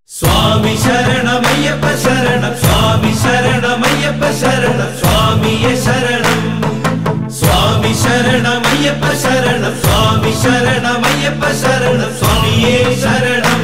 സ്വാമി ശരണമയ്യപ്പ ശരണം സ്വാമി ശരണമയ്യപ്പ ശരണം സ്വാമിയെ ശരണം സ്വാമി ശരണമയ്യപ്പ ശരണം സ്വാമി ശരണമയ്യപ്പ ശരണം സ്വാമിയെ ശരണം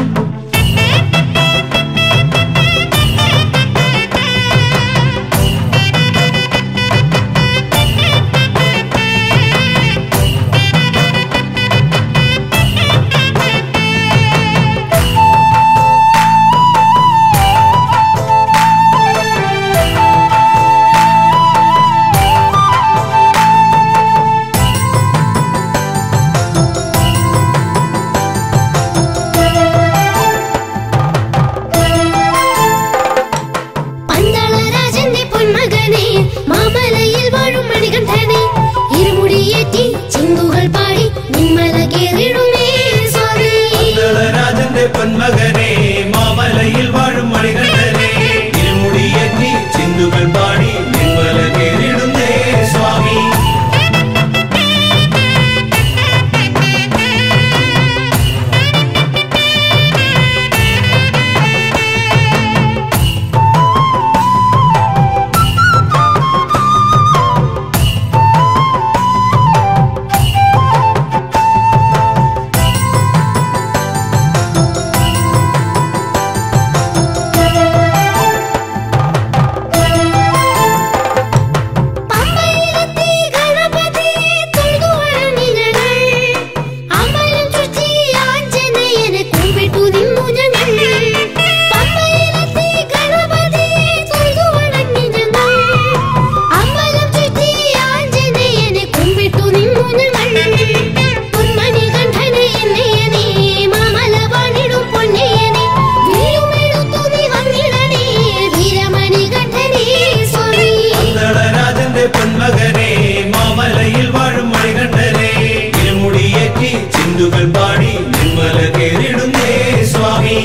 പന്തളരാജന്റെ പൊന്മകനെ മാമലയിൽ വാഴും മണികണ്ഠനെ ഇരുമുടിയേറ്റി ചിന്തുകൾ പാടി നിന്മല കേറിടുമേ സ്വാമി രാജന്റെ പൊന്മകനെ മാമലയിൽ വാഴും മണികണ്ഠനെ ഇരുമുടിയേറ്റി ചിന്തുകൾ പാടി നിന്മല കേറിടുന്നേ സ്വാമി പമ്പയിലെത്തി ഗണപതിയെ തൊഴുതു വണങ്ങിനങ്ങൾ. അമ്പലം ചുറ്റി ആഞ്ജനേയനെ കുമ്പിട്ടു നിന്നു ഞങ്ങൾ. പമ്പയിലെത്തി ഗണപതിയെ തൊഴുതു വണങ്ങിനങ്ങൾ. അമ്പലം ചുറ്റി ആഞ്ജനേയനെ കുമ്പിട്ടു നിന്നു ഞങ്ങൾ. പൊന്മണികണ്ഠനെ എന്നേയനെ, മാമല വാണിടും പൊന്നേയനെ, വില്ലുമെടുത്തു നീ വന്നിടണേ, വീരമണികണ്ഠനേ സ്വാമി രാജന്റെ പൊന്മകനെ മാമലയിൽ വാഴും മണികണ്ഠനെ ഇരുമുടിയേറ്റി ചിന്തുകൾ പാടി നിന്മല കേറിടുന്നേ സ്വാമി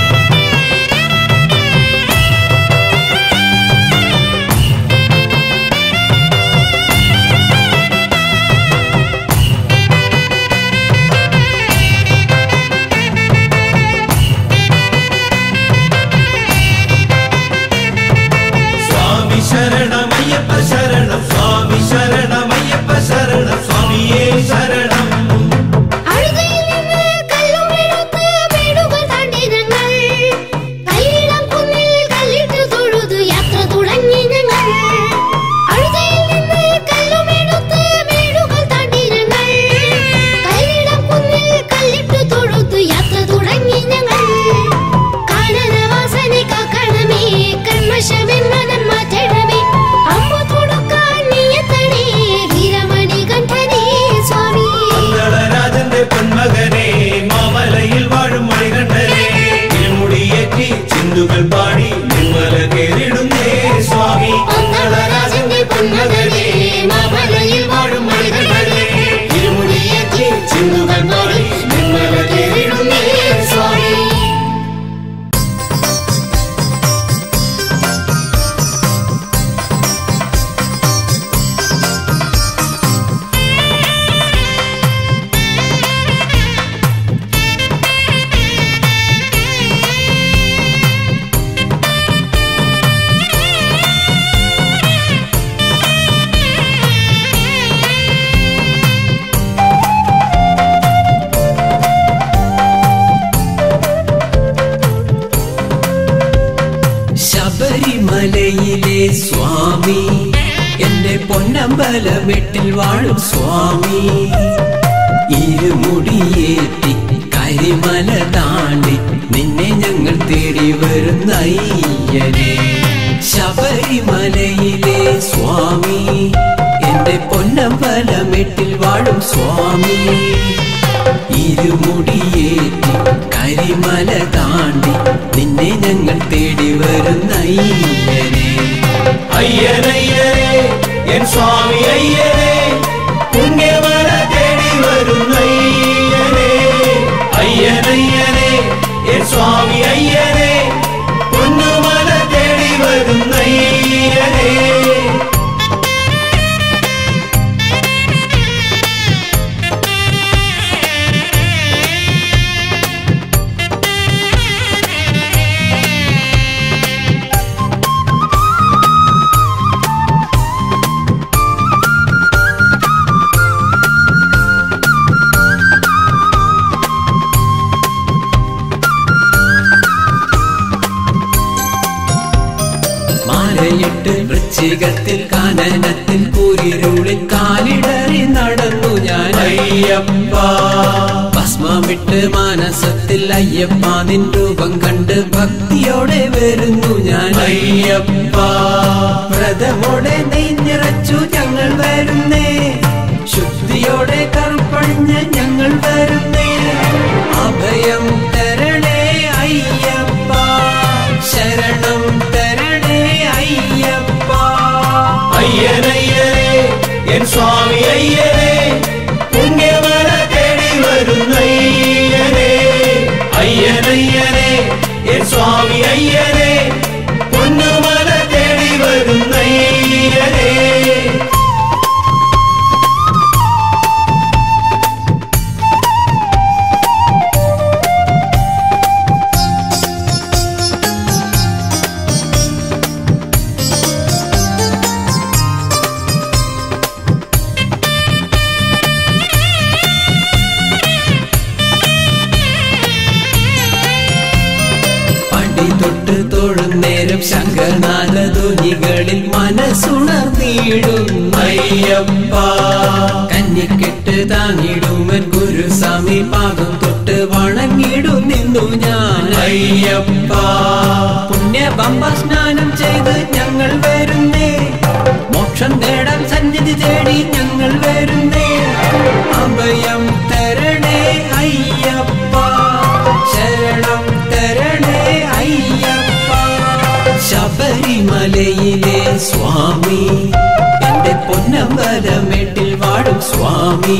സ്വാമി ശരണമയ്യപ്പ ശരണം സ്വാമി ശരണമയ്യപ്പ ശരണം സ്വാമിയേ ശരണം അഴുകയിൽ നിന്ന് കല്ലുമെടുത്ത് വീടുകൾ താണ്ടി ഞങ്ങൾ. കല്ലിളം കുന്നിൽ കല്ലിട്ട് തൊഴുതു യാത്ര തുടങ്ങി ഞങ്ങൾ. അഴുകയിൽ നിന്ന് കല്ലുമെടുത്ത് വീടുകൾ താണ്ടി ഞങ്ങൾ. കല്ലിളം കുന്നിൽ കല്ലിട്ട് തൊഴുതു യാത്ര തുടങ്ങി ഞങ്ങൾ. കാനനവാസനെ കാക്കണമേ, കന്മഷമെന്മനം മാറ്റണമേ. അമ്പു തൊടുക്കാൻ നീയെത്തണേ, വീരമണികണ്ഠനേ സ്വാമി രാജന്റെ പൊന്മകനെ മാമലയിൽ വാഴും മണികണ്ഠനെ ഇരുമുടിയേറ്റി ചിന്തുകൾ പാടി നിന്മല കേറിടുന്നേ സ്വാമി മംഗളരാജന്റെ പൊന്മകനെ മാമലയിൽ വാഴും മണികണ്ഠനെ ഇരുമുടിയേറ്റി ചിന്തുകൾ പാടി നിന്മല കേറിടുന്നേ സ്വാമി ശബരിമലയിലെ സ്വാമി എന്റെ പൊന്നമ്പലമെട്ടിൽ വാഴും സ്വാമി ഇരുമുടിയേറ്റി കരിമല താണ്ടി നിന്നെ ഞങ്ങൾ തേടി വരുന്ന അയ്യനെ ശബരിമലയിലെ സ്വാമി എന്റെ പൊന്നമ്പലമെട്ടിൽ വാഴും സ്വാമി ഇരുമുടിയേറ്റി കരിമല താണ്ടി നിന്നെ ഞങ്ങൾ തേടി വരുന്ന അയ്യനെ അയ്യനയ്യനെ എൻ സ്വാമി അയ്യനെ പുണ്യമല തേടി വരുന്ന അയ്യനെ അയ്യനയ്യനെ എൻ സ്വാമി അയ്യനെ പൊന്നുമല തേടി വരുന്ന അയ്യനെ ും വൃശ്ചികത്തിൽ കാനനത്തിൽ കൂരിരുളിൽ കാലിടറി നടന്നു ഞാൻ അയ്യപ്പ ഭസ്മമിട്ട് മാനസത്തിൽ അയ്യപ്പ നിൻ രൂപം കണ്ട് ഭക്തിയോടെ വരുന്നു ഞാൻ അയ്യപ്പ വ്രതമോടെ നെയ് നിറച്ചു ഞങ്ങൾ വരുന്നേ ശുദ്ധിയോടെ കറുപ്പണിഞ്ഞ് ഞങ്ങൾ വരുന്നേ അഭയം തരണേ അയ്യപ്പ ശരണം തരണേ അയ്യപ്പ അയ്യനയ്യരേ എൻ സ്വാമി അയ്യരേ പുണ്യമല തേടി വരുന്നയ്യരേ അയ്യനയ്യരേ എൻ സ്വാമി അയ്യരേ പൊന്നുമല തേടി വരുന്നയ്യരേ പടി തൊട്ട് തൊഴുന്നേരം ശങ്കനാഥ ധ്വനികളിൽ മനസ്സുണർന്നിടും അയ്യപ്പ കന്നിക്കെട്ട് താങ്ങിടുമൻ ഗുരുസ്വാമി പാദം തൊട്ട് വണങ്ങിടും നിന്നു ഞാൻ അയ്യപ്പ പുണ്യ ബമ്പ സ്നാനം ചെയ്ത് ഞങ്ങൾ വരുന്നേ മോക്ഷം നേടാൻ സന്നിധി തേടി ഞങ്ങൾ വരുന്നേ അഭയം തരണേ അയ്യപ്പ ശരണം തരണേ അയ്യപ്പ ശബരിമലയിലെ സ്വാമി എന്റെ പൊന്നമ്പലമെട്ടിൽ വാഴും സ്വാമി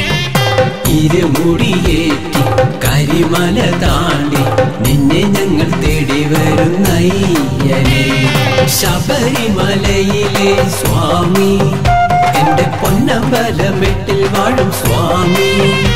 ഇരുമുടിയേറ്റി കരിമല താണ്ടി നിന്നെ ഞങ്ങൾ തേടി വരുന്നയ്യനെ ശബരിമലയിലെ സ്വാമി എന്റെ പൊന്നമ്പലമെട്ടിൽ വാഴും സ്വാമി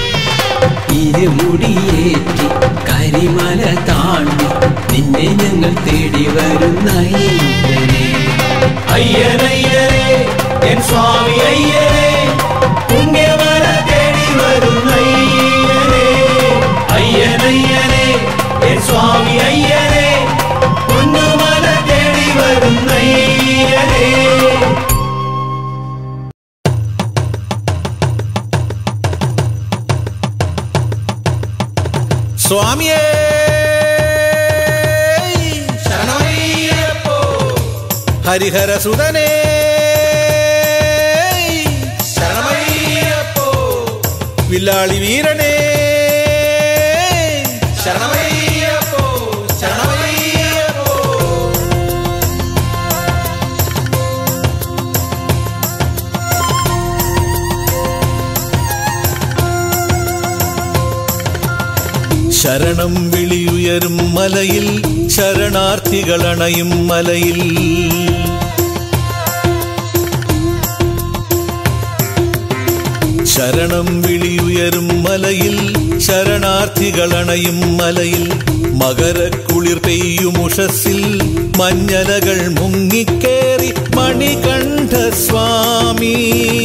ഇരുമുടിയേറ്റി കരിമല താണ്ടി നിന്നെ ഞങ്ങൾ തേടി വരുന്നയ്യനെ അയ്യനയ്യരേ എൻ സ്വാമി അയ്യരേ പുണ്യമല തേടി വരുന്നയ്യരേ അയ്യനയ്യരേ എൻ സ്വാമി അയ്യരേ പൊന്നുമല തേടി വരുന്നയ്യരേ സ്വാമിയേ ശരണമയ്യപ്പോ ഹരിഹരസുതനേ ശരണമയ്യപ്പോ വില്ലാളി വീരനേ ശരണമയ്യപ്പോ ശരണമയ്യപ്പോ ശരണം വിളിയുയരും മലയിൽ ശരണാർത്ഥികളണയും മലയിൽ ശരണം വിളിയുയരും മലയിൽ ശരണാർത്ഥികളണയും മലയിൽ മകരക്കുളിർ പെയ്യുമുഷസ്സിൽ മഞ്ഞലകൾ മുങ്ങിക്കേറി മണികണ്ഠ സ്വാമി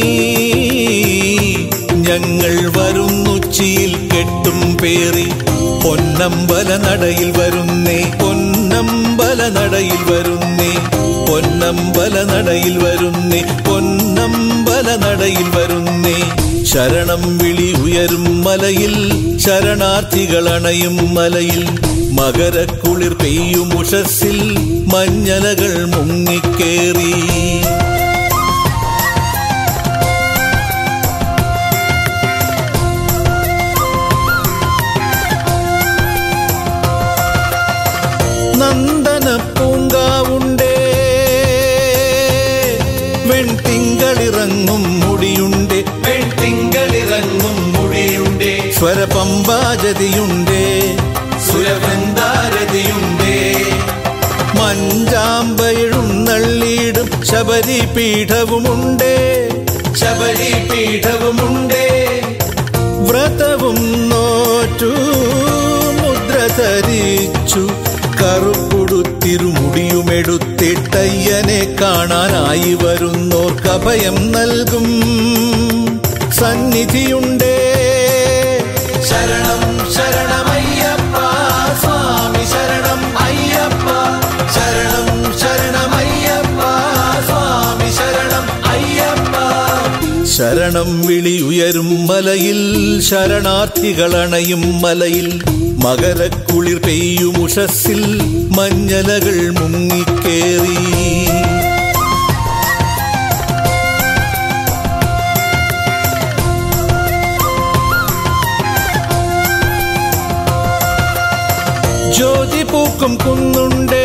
ഞങ്ങൾ വരുന്നുച്ചിയിൽ കെട്ടും പേറി പൊന്നമ്പല നടയിൽ വരുന്നേ പൊന്നമ്പല നടയിൽ വരുന്നേ പൊന്നമ്പല നടയിൽ വരുന്നേ പൊന്നമ്പല നടയിൽ വരുന്നേ ശരണം വിളി ഉയരും മലയിൽ ശരണാർത്ഥികളണയും മലയിൽ മകരക്കുളിർ പെയ്യും ഉഷസ്സിൽ മഞ്ഞലകൾ മുങ്ങിക്കേറി നന്ദന പൂങ്കാവുണ്ടേ വെൺതിങ്കളിറങ്ങും മുടിയുണ്ടേ പെൺതിങ്കളിറങ്ങും മുടിയുണ്ടേ സ്വരപമ്പാജതിയുണ്ടേ സുരവൃന്ദാരതിയുണ്ടേ മഞ്ചാമ്പയിഴും നള്ളിയിടും ശബരി പീഠവുമുണ്ടേ ശബരി പീഠവുമുണ്ടേ വ്രതവും നോറ്റു മുദ്ര ധരിച്ചു കറുപ്പുടുത്തിരുമുടിയുമെടുത്തിട്ടയ്യനെ കാണാനായി വരുന്നോർക്ക് അഭയം നൽകും സന്നിധിയുണ്ടേ ശരണം ശരണമയ്യപ്പ സ്വാമി ശരണം അയ്യപ്പ ശരണം ശരണമയ്യപ്പ ശരണം വിളി ഉയരും മലയിൽ ശരണാർത്ഥികളണയും മലയിൽ മകരക്കുളിർ പെയ്യുമുഷസ്സിൽ മഞ്ഞലകൾ മുങ്ങിക്കേറി ജ്യോതി പൂക്കും കുന്നുണ്ടേ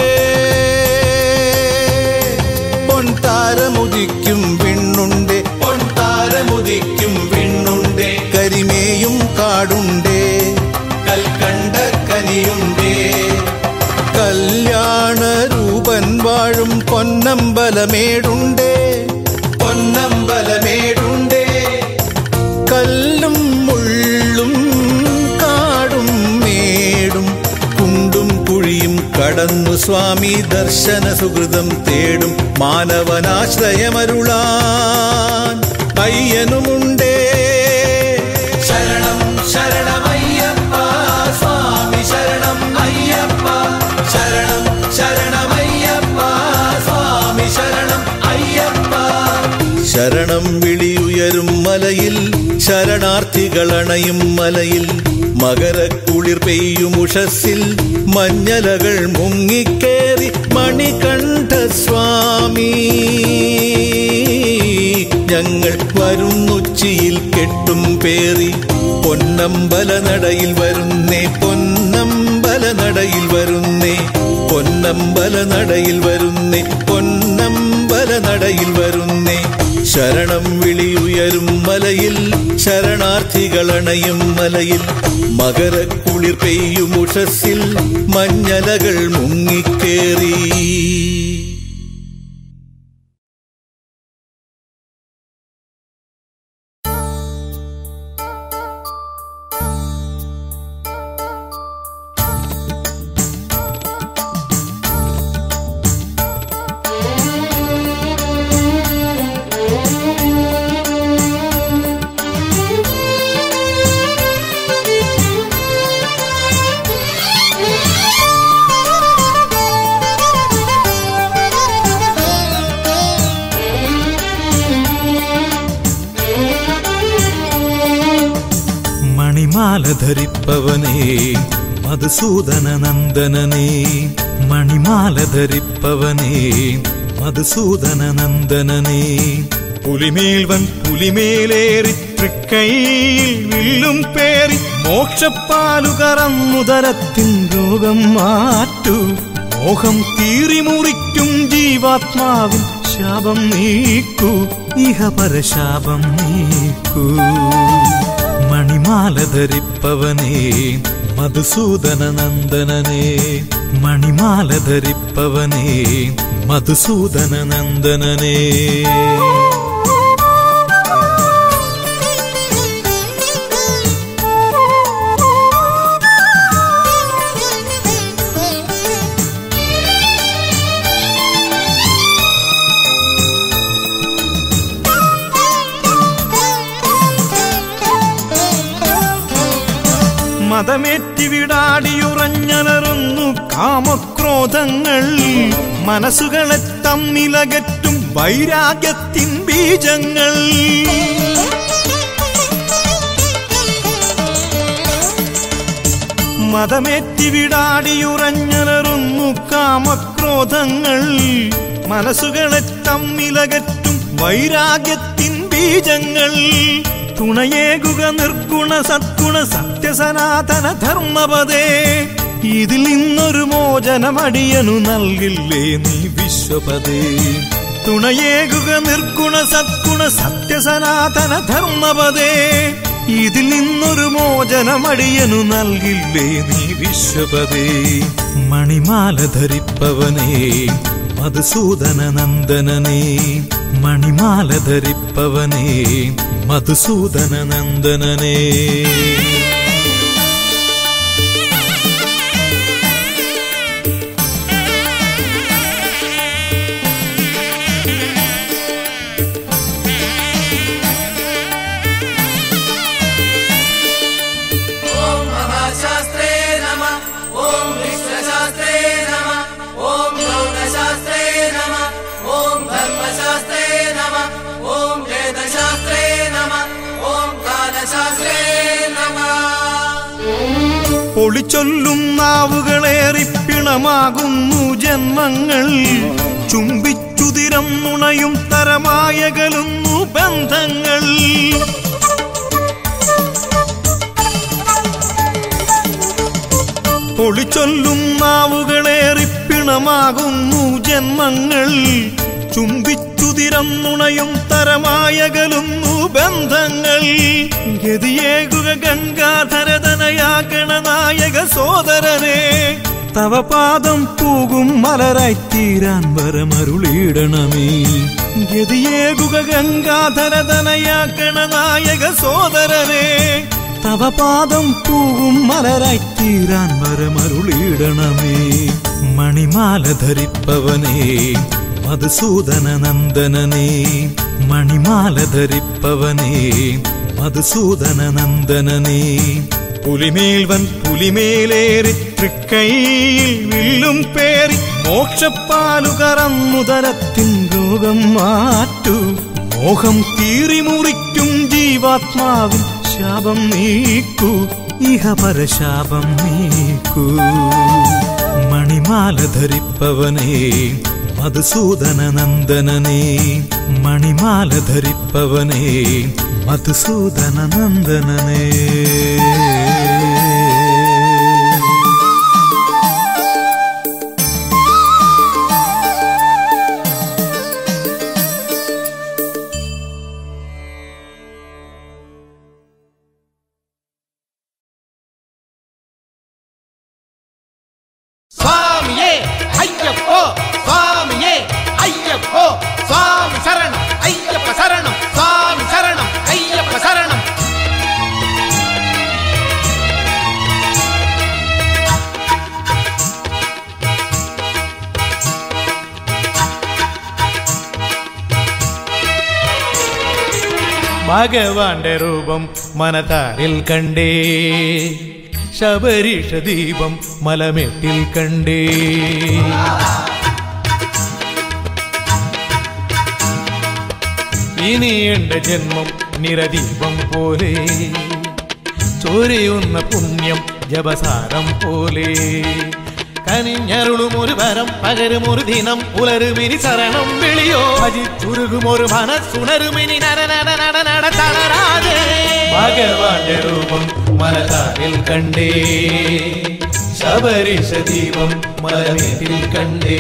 പൊൻതാരമുദിക്കും വിണ്ണുണ്ടേ പൊൻതാരമുദിക്കും വിണ്ണുണ്ടേ കരിമേയും കാടുണ്ടേ കൽക്കണ്ട കനിയുണ്ടേ കല്യാണ രൂപൻ വാഴും പൊന്നമ്പലമേടുണ്ടേ പൊന്നമ്പലമേടുണ്ടേ കല്ലും മുള്ളും കാടും മേടും കുണ്ടും കുഴിയും കടന്നു സ്വാമി ദർശന സുഹൃതം തേടും മാനവനാശ്രയമരുളാൻ അയ്യനുമുണ്ടേ ശരണം ശരണമയ്യപ്പ സ്വാമി ശരണം അയ്യപ്പ ശരണം ശരണമയ്യപ്പ സ്വാമി ശരണം അയ്യപ്പ ശരണം വിളിയുയരും മലയിൽ ശരണാർത്ഥികളണയും മലയിൽ മകരക്കുളിർ പെയ്യുമുഷസ്സിൽ മഞ്ഞലകൾ മുങ്ങിക്കേറി മണികണ്ഠ സ്വാമി ഞങ്ങൾ വരുന്നുച്ചിയിൽ കെട്ടും പേറി പൊന്നമ്പല നടയിൽ വരുന്നേ പൊന്നമ്പല നടയിൽ വരുന്നേ പൊന്നമ്പല നടയിൽ വരുന്നേ പൊന്നമ്പല നടയിൽ വരുന്നേ ശരണം വിളിയുയരും മലയിൽ ശരണാർത്ഥികളണയും മലയിൽ മകരക്കുളിർ പെയ്യുമുഷസ്സിൽ മഞ്ഞലകൾ മുങ്ങിക്കേറി മണിമാല ധരിപ്പവനേ മധുസൂദന നന്ദനനേ മണിമാല ധരിപ്പവനേ മധുസൂദന നന്ദനനേ പുലിമേൽവൻ പുലിമേലേറി തൃക്കൈയിൽ വില്ലും പേറി മോക്ഷപ്പാലു കറന്നുദരത്തിൻ രോഗം മാറ്റൂ മോഹം കീറിമുറിക്കും ജീവാത്മാവിൻ ശാപം നീക്കൂ ഇഹപരശാപം നീക്കൂ മണിമാല ധരിപ്പവനേ മധുസൂദന നന്ദനനേ മണിമാല ധരിപ്പവനേ മധുസൂദന നന്ദനനേ മതമേറ്റി വിടാടിയുറഞ്ഞലറുന്നു കാമക്രോധങ്ങൾ മനസ്സുകളെ തമ്മിലകറ്റും വൈരാഗ്യത്തിൻ ബീജങ്ങൾ മതമേറ്റി വിടാടിയുറഞ്ഞലറുന്നു കാമക്രോധങ്ങൾ മനസ്സുകളെ തമ്മിലകറ്റും വൈരാഗ്യത്തിൻ ബീജങ്ങൾ തുണയേകുക നിർഗുണ സദ്ഗുണ സത്യസനാതന ധർമ്മപദേ ഇതിൽ നിന്നൊരു മോചനമടിയനു നൽകില്ലേ നീ വിശ്വപദേ തുണയേകുക നിർഗുണ സദ്ഗുണ സത്യസനാതന ധർമ്മപദേ ഇതിൽ നിന്നൊരു മോചനമടിയനു നൽകില്ലേ നീ വിശ്വപദേ മണിമാല ധരിപ്പവനേ മധുസൂദന നന്ദനനേ മണിമാല ധരിപ്പവനേ മധുസൂദന നന്ദനനേ ॐ महाशास्त्रे नमः ॐ विश्वशास्त्रे नमः ॐ गौणशास्त्रे नमः ॐ धर्मशास्त्रे नमः ॐ वेदशास्त्रे പൊളിച്ചൊല്ലും നാവുകളേറി പിണമാകുന്നു ജന്മങ്ങൾ ചുംബിച്ചുതിരം നുണയും തരമായകലുന്നു ബന്ധങ്ങൾ പൊളിച്ചൊല്ലും നാവുകളേറി പിണമാകുന്നു ജന്മങ്ങൾ ചുംബിച്ചുതിരം നുണയും തരമായകലുന്നു ബന്ധങ്ങൾ ഗതിയേകുക ഗംഗാധരതനയാകണ നായക സോദരനെ തവ പാദം പൂകും മലരായി തീരാൻ വരമരുളിയിടണമേ ഗതിയേകുക ഗംഗാധരതനയാകണ നായക സോദരനെ തവ പാദം പൂവും മലരായി തീരാൻ വരമരുളിയിടണമേ മണിമാല ധരിപ്പവനേ മധുസൂദന നന്ദനനേ മണിമാല ധരിപ്പവനേ മധുസൂദന നന്ദനനേ പുലിമേൽവൻ പുലിമേലേറി തൃക്കൈയിൽ വില്ലും പേറി മോക്ഷപ്പാലു കറന്നുതരത്തിൻ രോഗം മാറ്റു മോഹം കീറിമുറിക്കും ജീവാത്മാവിൻ ശാപം നീക്കൂ ഇഹപരശാപം നീക്കൂ മണിമാല ധരിപ്പവനേ മധുസൂദന നന്ദനനേ മണിമാല ധരിപ്പവനേ മധുസൂദന നന്ദനനേ സ്വാമിയേ അയ്യപ്പോ സ്വാമിയേ അയ്യപ്പോ സ്വാമി ശരണം അയ്യപ്പ ശരണം സ്വാമി ശരണം അയ്യപ്പ ശരണം ഭഗവാന്റെ രൂപം മനതാരിൽ കണ്ടേ ശബരീഷ ദീപം മലമെട്ടിൽ കണ്ടേ ഇനി എന്റെ ജന്മം നിരദീപം പോലെ ചൊരിയുന്ന പുണ്യം ജപസാരം പോലെ കനിഞ്ഞരുളും ഒരു വരം പകരും ഒരു ദിനം പുലരുമിനി ശരണം വിളിയോ ഭജിച്ചുരുകും ഒരു മനസ്സുണരുമിനി നര നര നര നര തളരാതെ ഭഗവാന്റെ രൂപം മലതാരിൽ കണ്ടേ ശബരീഷ ദീപം മലമേറ്റിൽ കണ്ടേ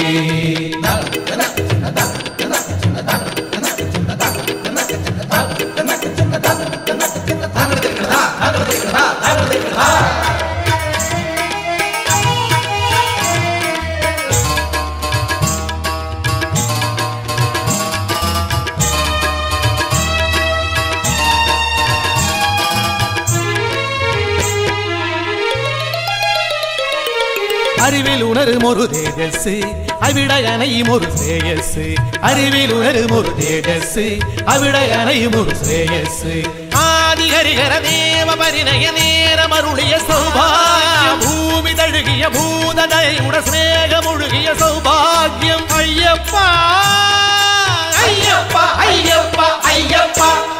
അറിവിൽ ഉണരും ഒരു തേജസ് അവിടെ അണയും ഒരു ശ്രേയസ് അറിവിൽ ഉണരും ഒരു തേജസ് അവിടെ അണയും ഒരു ശ്രേയസ് ആദിഹരിഹര ദേവ പരിണയ നേരമരുളിയ സൗഭാഗ്യം ഭൂമി തഴുകിയ ഭൂതദയുടെ സ്നേഹമൊഴുകിയ സൗഭാഗ്യം അയ്യപ്പ അയ്യപ്പ അയ്യപ്പ അയ്യപ്പ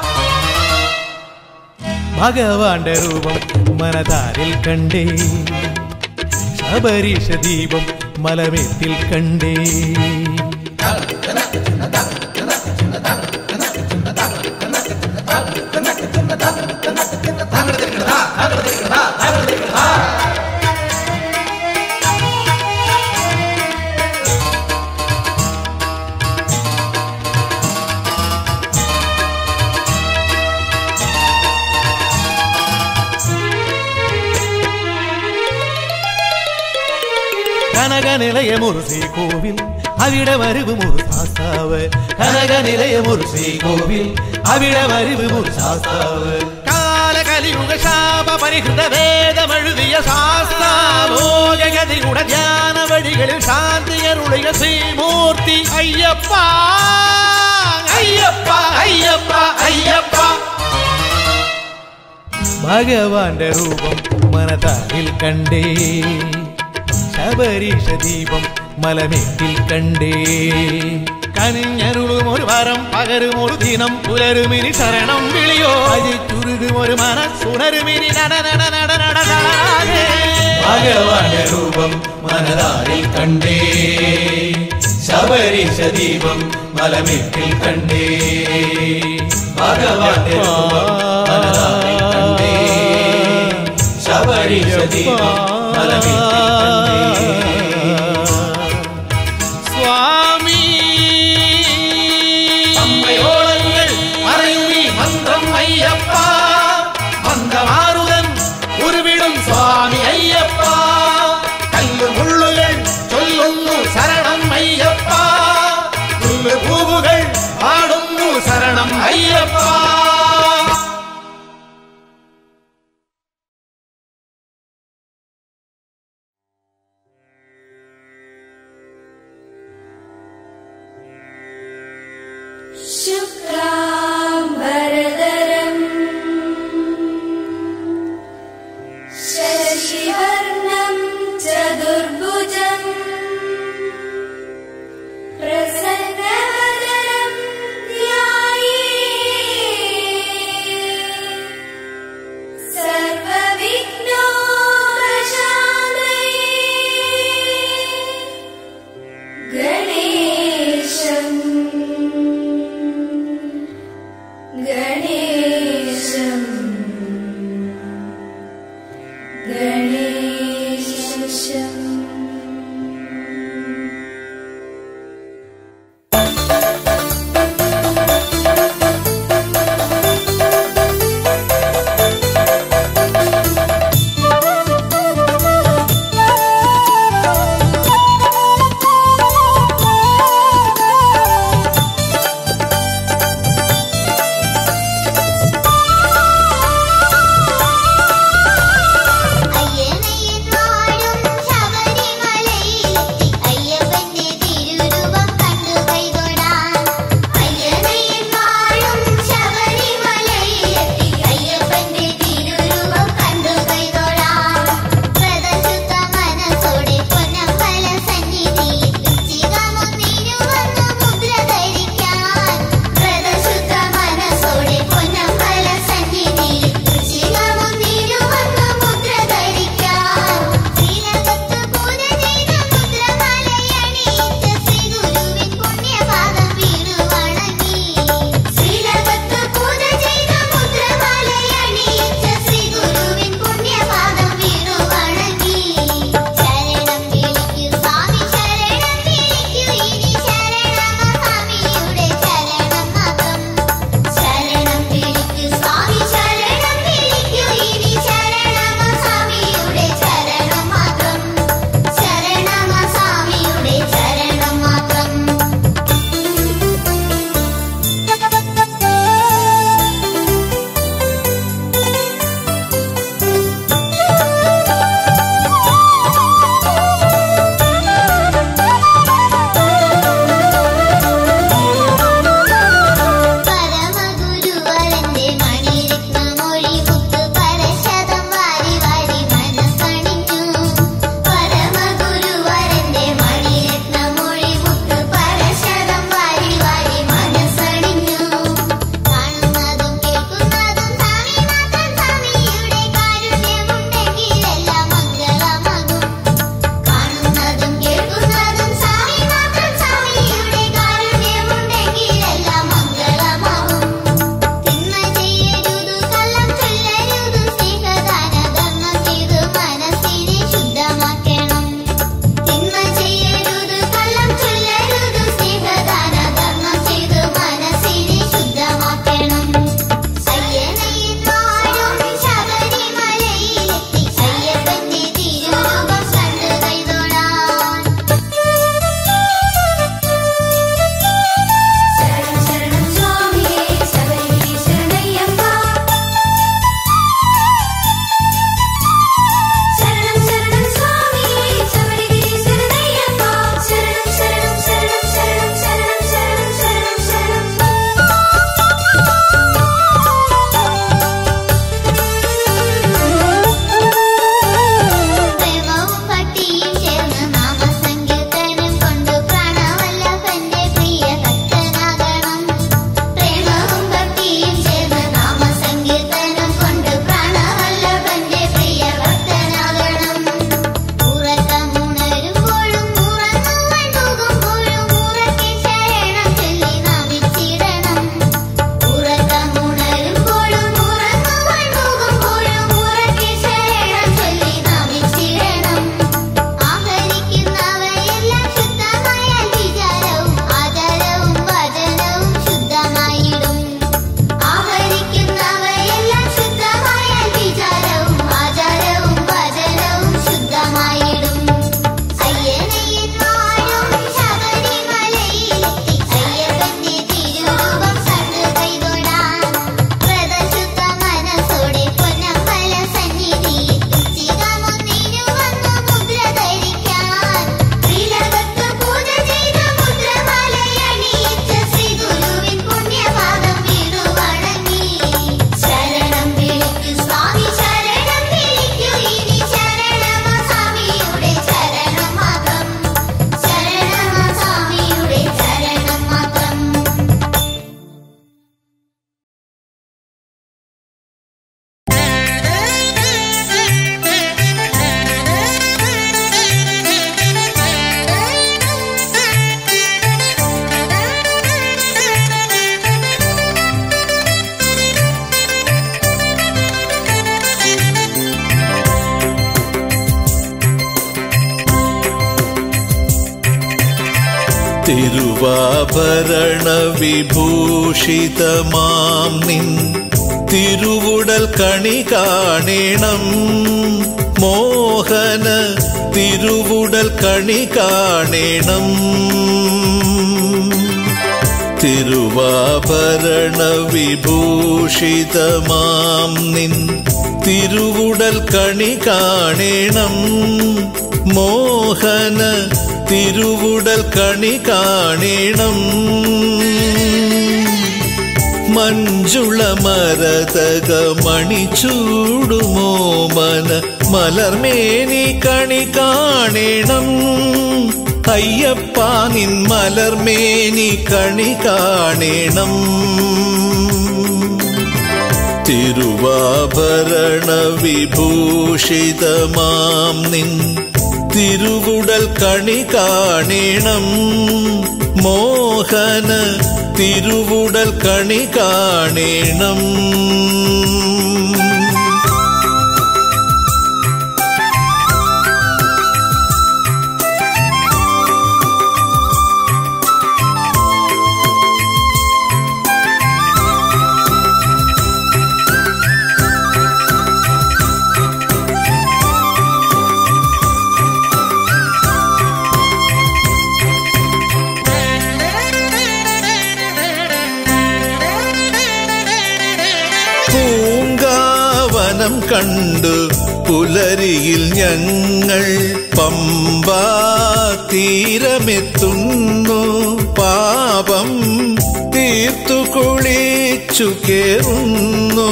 ഭഗവാന്റെ രൂപം മനതാരിൽ കണ്ടേ ശബരീഷ ദീപം മലമേറ്റിൽ കണ്ടേ കനക നിലയമൊരു ശ്രീകോവിൽ അവിടെ വരുവും ഒരു ശാസ്താവ് കനക നിലയമൊരു ശ്രീകോവിൽ അവിടെ വരുവും ഒരു ശാസ്താവ് കാലകലിയുഗ ശാപ പരിഹൃത വേദമെഴുതിയ ശാസ്താവോഗതിയുടെ ധ്യാന വഴികളിൽ ശാന്തിയരുളിയ ശ്രീമൂർത്തി അയ്യപ്പ അയ്യപ്പ അയ്യപ്പ അയ്യപ്പ ഭഗവാന്റെ രൂപം മനതാരിൽ കണ്ടേ ശബരീഷ ദീപം മലമേറ്റിൽ കണ്ടേ കനിഞ്ഞരുളും ഒരു വരം പകരും ഒരു ദിനം പുലരുമിനി ശരണം വിളിയോ അജിച്ചുരുകും ഒരു മനസ്സുണരുമിനി നട നട നട നട നടേ ഭഗവാന്റെ രൂപം മനതാരിൽ കണ്ടേ ശബരീശ ദീപം മലമേറ്റിൽ കണ്ടേ ഭഗവാന്റെ രൂപം മനതാരിൽ കണ്ടേ ശബരീശ ദീപം മലമേറ്റിൽ കണ്ടേ സ്വാമി അമ്മയോളങ്ങൾ പറയുമീ മന്ത്രം അയ്യപ്പ മന്ദമാരുതൻ ഉരുവിടും സ്വാമി അയ്യപ്പ കല്ലുമുള്ളുകൾ ചൊല്ലുന്നു ശരണം അയ്യപ്പ പൂവുകൾ പാടുന്നു ശരണം അയ്യപ്പ शुक्लाम्बरधरम् शशिवर्णं चतुर्भुजम् प्रसन्नवदनं ध्याये सर्वविघ्नोपशान्तये गणेशम् गणेशम् गणेशम् അയ്യനയ്യൻ വാഴും ശബരിമലയിലെത്തി അയ്യപ്പന്റെ തിരുരൂപം കണ്ടു കൈതൊഴാൻ അയ്യനയ്യൻ വാഴും ശബരിമലയിലെത്തി അയ്യപ്പന്റെ തിരുരൂപം കണ്ടു കൈതൊഴാൻ വ്രതശുദ്ധ മനസ്സോടെ പൊന്നമ്പലത്തിലെത്തി തിരുവാഭരണ വിഭൂഷിതമാം നിൻ തിരുവുടൽ കണി കാണണം മോഹന തിരുവുടൽ കണി കാണണം തിരുവാഭരണ വിഭൂഷിതമാം നിൻ തിരുവുടൽ കണി കാണണം മോഹന തിരുവുടൽ കണി കാണണം മഞ്ജുള മരതക മണിച്ചൂടുമോ മന മലർമേനി കണി കാണണം അയ്യപ്പ നിൻ മലർമേനി കണി കാണണം തിരുവാഭരണ വിഭൂഷിതമാം നിൻ തിരുവുടൽ കണി കാണണം മോഹന തിരുവുടൽ കണി കാണണം പൂങ്കാവനം കണ്ടു പുലരിയിൽ ഞങ്ങൾ പമ്പാ തീരമെത്തുന്നു പാപം തീർത്തു കുളിച്ചു കേറുന്നു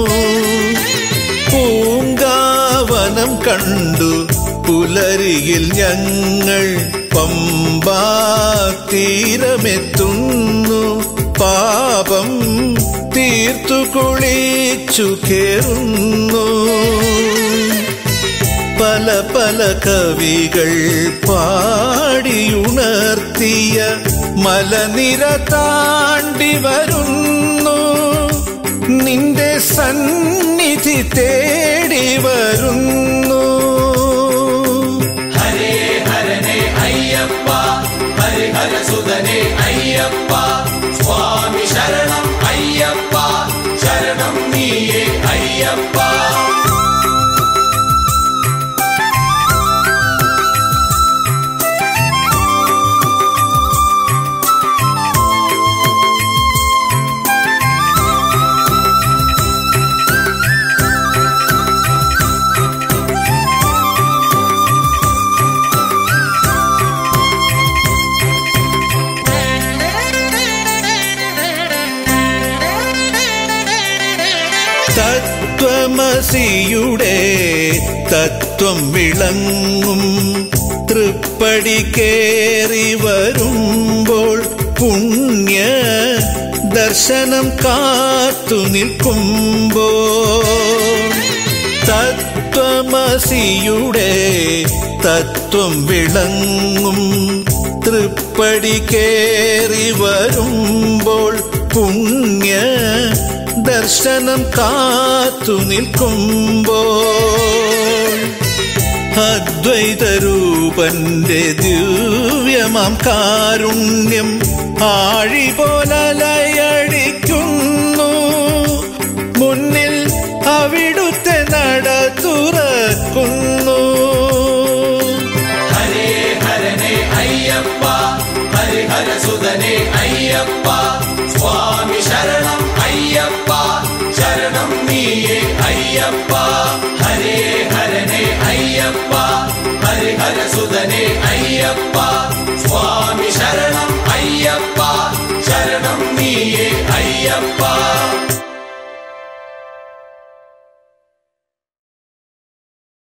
പൂങ്കാവനം കണ്ടു പുലരിയിൽ ഞങ്ങൾ പമ്പാ തീരമെത്തുന്നു പാപം തീർത്തു കുളിച്ചു കേറുന്നു പല പല കവികൾ പാടിയുണർത്തിയ മലനിര താണ്ടി വരുന്നു നിന്റെ സന്നിധി തേടി വരുന്നു ഹരേ ഹരനെ അയ്യപ്പ ഹരിഹര സുതനെ അയ്യപ്പ സ്വാമി ശരണം അയ്യപ്പ ശരണം നീയേ അയ്യപ്പ തത്വമസിയുടെ തത്വം വിളങ്ങും തൃപ്പടി കേറി വരുമ്പോൾ പുണ്യ ദർശനം കാത്തു നിൽക്കുമ്പോൾ തത്വമസിയുടെ തത്വം വിളങ്ങും തൃപ്പടി കേറി വരുമ്പോൾ പുണ്യ ദർശനം കാത്തു നിൽക്കുമ്പോൾ അദ്വൈതരൂപന്റെ ദിവ്യമാം കാരുണ്യം ആഴി പോലലയടിക്കുന്നു മുന്നിൽ അവിടുത്തെ നട തുറക്കുന്നു ഹരേ ഹരനെ അയ്യപ്പ ഹരിഹര സുതനെ അയ്യപ്പ സ്വാമി ശരണം അയ്യപ്പ ശരണം നീയേ അയ്യപ്പ ഹരേ ഹരനെ അയ്യപ്പ ഹരിഹര സുതനെ അയ്യപ്പ സ്വാമി ശരണം അയ്യപ്പ